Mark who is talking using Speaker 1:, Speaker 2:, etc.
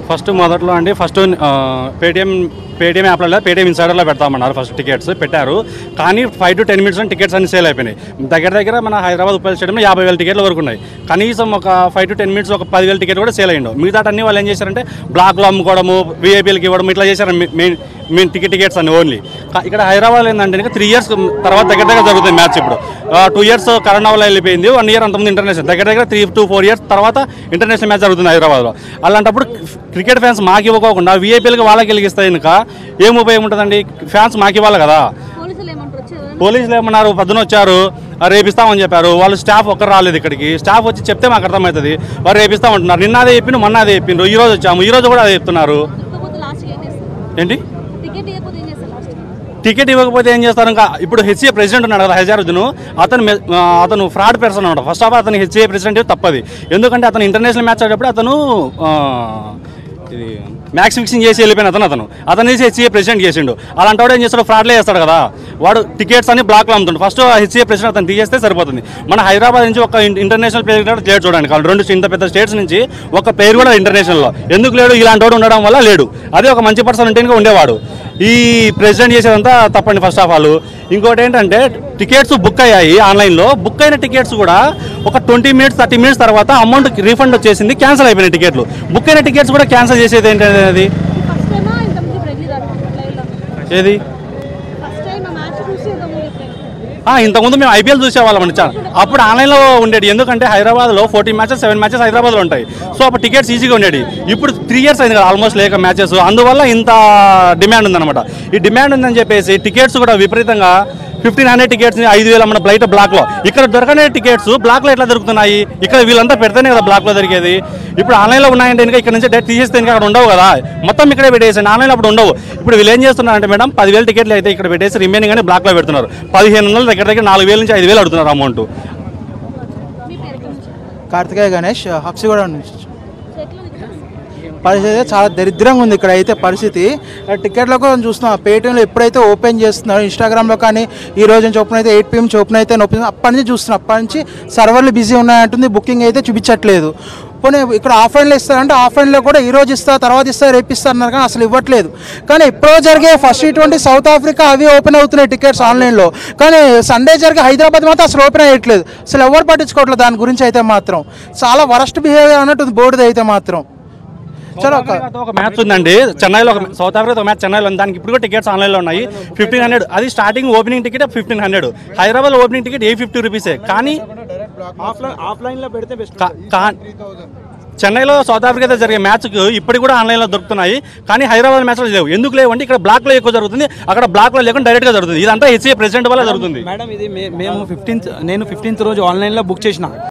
Speaker 1: First మొదట్లో అండి first Paytm Paytm యాప్లలో పేటిఎం ఇన్సైడర్లో పెడతామన్నారు ఫస్ట్ టికెట్స్ పెట్టారు కానీ five to ten minutes tickets అన్ని సేల్ అయిపోయినాయి దగ్గర దగ్గర మన హైదరాబాద్ ఉప్పల్ స్టేడియంలో యాభై వేల టికెట్ల వరకు ఉన్నాయి కనీసం ఒక ఫైవ్ టు టెన్ మినిట్స్ ఒక పదివేల టికెట్ కూడా సేల్ అయ్యిండు మిగతా అన్ని వాళ్ళు ఏం చేశారంటే బ్లాక్లో అమ్ముకోవడము వీఐపీలకి ఇవ్వడం ఇట్లా చేశారు మెయిన్ మెయిన్ టికెట్ టికెట్స్ అన్ని ఓన్లీ ఇక్కడ హైదరాబాద్ ఏంటంటే ఇంకా త్రీ ఇయర్స్ తర్వాత దగ్గర దగ్గర జరుగుతుంది మ్యాచ్ ఇప్పుడు టూ ఇయర్స్ కరోనా వల్ల వెళ్ళిపోయింది వన్ ఇయర్ అంతమంది ఇంటర్నేషనల్ దగ్గర దగ్గర త్రీ టు ఫోర్ ఇయర్స్ తర్వాత ఇంటర్నేషనల్ మ్యాచ్ జరుగుతుంది హైదరాబాద్లో అలాంటప్పుడు క్రికెట్ ఫ్యాన్స్ మాకు ఇవ్వకోకుండా వీఐపీలకి వాళ్ళకి వెలిగిస్తే కనుక ఏం ఉపయోగం ఉంటుందండి ఫ్యాన్స్ మాకు ఇవ్వాలి కదా
Speaker 2: పోలీసులు ఏమంటారు వచ్చారు
Speaker 1: పోలీసులు ఏమన్నారు పొద్దున వచ్చారు ఆ, రేపిస్తామని చెప్పారు వాళ్ళు స్టాఫ్ ఒక్కరు రాలేదు ఇక్కడికి స్టాఫ్ వచ్చి చెప్తే మాకు అర్థమవుతుంది వారు రేపిస్తామంటున్నారు నిన్న అదే చెప్పిండు మొన్న అదే చెప్పిండ్రు ఈ రోజు వచ్చాము ఈ రోజు కూడా అదే చెప్తున్నారు
Speaker 2: ఇవ్వకపోతే లాస్ట్ ఏం చేస్తారు
Speaker 1: ఏంటి
Speaker 2: టికెట్ ఇవ్వకపోతే ఏం చేస్తారు లాస్ట్
Speaker 1: టికెట్ ఇవ్వకపోతే ఏం చేస్తారు ఇంకా ఇప్పుడు హెచ్ఏ ప్రెసిడెంట్ ఉన్నాడు కదా హజారుద్దీన్ అతను మె- ఆ, అతను ఫ్రాడ్ పర్సన్ అనమాట ఫస్ట్ ఆఫ్ ఆల్ అతను హెచ్ఏ ప్రెసిడెంట్ తప్పది ఎందుకంటే అతను ఇంటర్నేషనల్ మ్యాచ్ ఆడేటప్పుడు అతను ఆ, ఇది మ్యాక్స్ ఫిక్సింగ్ చేసి వెళ్ళిపోయిన అతను అతను అతను చేసి హెచ్ఏ ప్రెసిడెంట్ చేసిండు అలాంటి వాడు ఏం చేస్తాడు ఫ్రాడ్లే చేస్తాడు కదా వాడు టికెట్స్ అన్ని బ్లాక్లో అమ్ముతుండు ఫస్ట్ హెచ్ఏ ప్రెసిడెంట్ అతను తీసేస్తే సరిపోతుంది మన హైదరాబాద్ నుంచి ఒక ఇన్- ఇంటర్నేషనల్ ప్లేయర్ కూడా లేడు చూడండి వాళ్ళు రెండు ఇంత పెద్ద స్టేట్స్ నుంచి ఒక ప్లేయర్ కూడా ఇంటర్నేషనల్లో ఎందుకు లేడు ఇలాంటి వాడు ఉండడం వల్ల లేడు అదే ఒక మంచి పర్సన్ ఉంటే ఇంకా ఉండేవాడు ఈ ప్రెసిడెంట్ చేసేదంతా తప్పండి ఫస్ట్ ఆఫ్ ఆల్ ఇంకోటి ఏంటంటే టికెట్స్ బుక్ అయ్యాయి ఆన్లైన్లో బుక్ అయిన టికెట్స్ కూడా ఒక ట్వంటీ మినిట్స్ థర్టీ మినిట్స్ తర్వాత అమౌంట్ రీఫండ్ వచ్చేసింది క్యాన్సిల్ అయిపోయిన టికెట్లు బుక్ అయిన టికెట్స్ కూడా క్యాన్సిల్ చేసేది ఏంటంటే అది
Speaker 2: ఫస్ట్ టైమా ఇంతకుముందు ఇప్పుడు వెళ్ళి లైవ్లో
Speaker 1: ఏది
Speaker 2: ఫస్ట్ టైం ఆ మ్యాచ్ చూసి ఇంతకుముందు ఎప్పుడైనా
Speaker 1: ఆ, ఇంతకుముందు మేము ఐపీఎల్ చూసేవాళ్ళం అండి చాలా అప్పుడు ఆన్లైన్లో ఉండేది ఎందుకంటే హైదరాబాద్లో ఫోర్టీన్ మ్యాచెస్ సెవెన్ మ్యాచెస్ హైదరాబాద్లో ఉంటాయి సో అప్పుడు టికెట్స్ ఈజీగా ఉండేది ఇప్పుడు త్రీ ఇయర్స్ అయింది కదా ఆల్మోస్ట్ లేక మ్యాచెస్ అందువల్ల ఇంత డిమాండ్ ఉందన్నమాట ఈ డిమాండ్ ఉందని చెప్పేసి టికెట్స్ కూడా విపరీతంగా ఫిఫ్టీన్ హండ్రెడ్ టికెట్స్ ఐదు వేల మన బయట బ్లాక్లో ఇక్కడ దొరకనే టికెట్స్ బ్లాక్లో ఎట్లా దొరుకుతున్నాయి ఇక్కడ వీళ్ళంతా పెడితేనే కదా బ్లాక్లో దొరికేది ఇప్పుడు ఆన్లైన్లో ఉన్నాయంటే ఇంకా ఇక్కడ నుంచి డైరెక్ట్ తీసేస్తే ఇంకా అక్కడ ఉండవు కదా మొత్తం ఇక్కడే పెట్టేసాను ఆన్లైన్లో అప్పుడు ఉండవు ఇప్పుడు వీళ్ళు ఏం చేస్తున్నారంటే మేడం పదివేల టికెట్లు అయితే ఇక్కడ పెట్టేసి రిమైనింగ్ అని బ్లాక్లో పెడుతున్నారు పదిహేను వందల దగ్గర దగ్గర నాలుగు వేల నుంచి ఐదు వేలు అడుగుతున్నారు అమౌంట్
Speaker 2: మీ పేరు ఎక్కడి నుంచి
Speaker 3: కార్తికేయ గణేష్ హబ్సిగూడ నుంచి
Speaker 2: సో ఎట్లా ఉంది ఇక్కడ?
Speaker 3: పరిస్థితి అయితే చాలా దరిద్రంగా ఉంది ఇక్కడ అయితే పరిస్థితి టికెట్లో కూడా చూస్తున్నాం పేటీఎంలో ఎప్పుడైతే ఓపెన్ చేస్తున్నారో ఇన్స్టాగ్రామ్లో కానీ ఈ రోజు నుంచి ఓపెన్ అయితే ఎయిట్ పిఎం నుంచి ఓపెన్ అయితే ఓపెన్ అప్పటి నుంచి చూస్తున్నాం అప్పటి నుంచి సర్వర్లు బిజీ ఉన్నాయంటుంది బుకింగ్ అయితే చూపించట్లేదు పోనీ ఇక్కడ ఆఫ్లైన్లో ఇస్తారంటే ఆఫ్లైన్లో కూడా ఈ రోజు ఇస్తా తర్వాత ఇస్తా రేపు ఇస్తా అన్నారు కానీ అసలు ఇవ్వట్లేదు కానీ ఎప్పుడో జరిగే ఫస్ట్ ఇటువంటి సౌత్ ఆఫ్రికా అవి ఓపెన్ అవుతున్నాయి టికెట్స్ ఆన్లైన్లో కానీ సండే జరిగే హైదరాబాద్ మాత్రం అసలు ఓపెన్ అయ్యట్లేదు అసలు ఎవరు పట్టించుకోవట్లేదు దాని గురించి అయితే మాత్రం చాలా వరస్ట్ బిహేవియర్ అన్నట్టు బోర్డుది అయితే మాత్రం చలో ఒక
Speaker 1: ఆఫ్రికాతో ఒక మ్యాచ్ ఉందండి చెన్నైలో ఒక సౌత్ ఆఫ్రికా ఒక మ్యాచ్ చెన్నైలో ఉంది దానికి ఇప్పుడు కూడా టికెట్స్ ఆన్లైన్లో ఉన్నాయి ఫిఫ్టీన్ హండ్రెడ్ అది starting opening ticket fifteen hundred Hyderabad opening ticket eight fifty రూపీసే కానీ కా- కా- చెన్నైలో సౌత్ ఆఫ్రికాతో జరిగే మ్యాచ్కి ఇప్పటికి కూడా ఆన్లైన్లో దొరుకుతున్నాయి కానీ హైదరాబాద్ మ్యాచ్లో లేవు ఎందుకు లేవు అంటే ఇక్కడ బ్లాక్లో ఎక్కువ జరుగుతుంది అక్కడ బ్లాక్లో లేకుండా డైరెక్ట్గా జరుగుతుంది ఇదంతా హెచ్ఏ ప్రెసిడెంట్ వల్ల జరుగుతుంది
Speaker 4: మేడం ఇది మే- మేము ఫిఫ్టీన్త్ నేను ఫిఫ్టీన్త్ రోజు ఆన్లైన్లో బుక్ చేసిన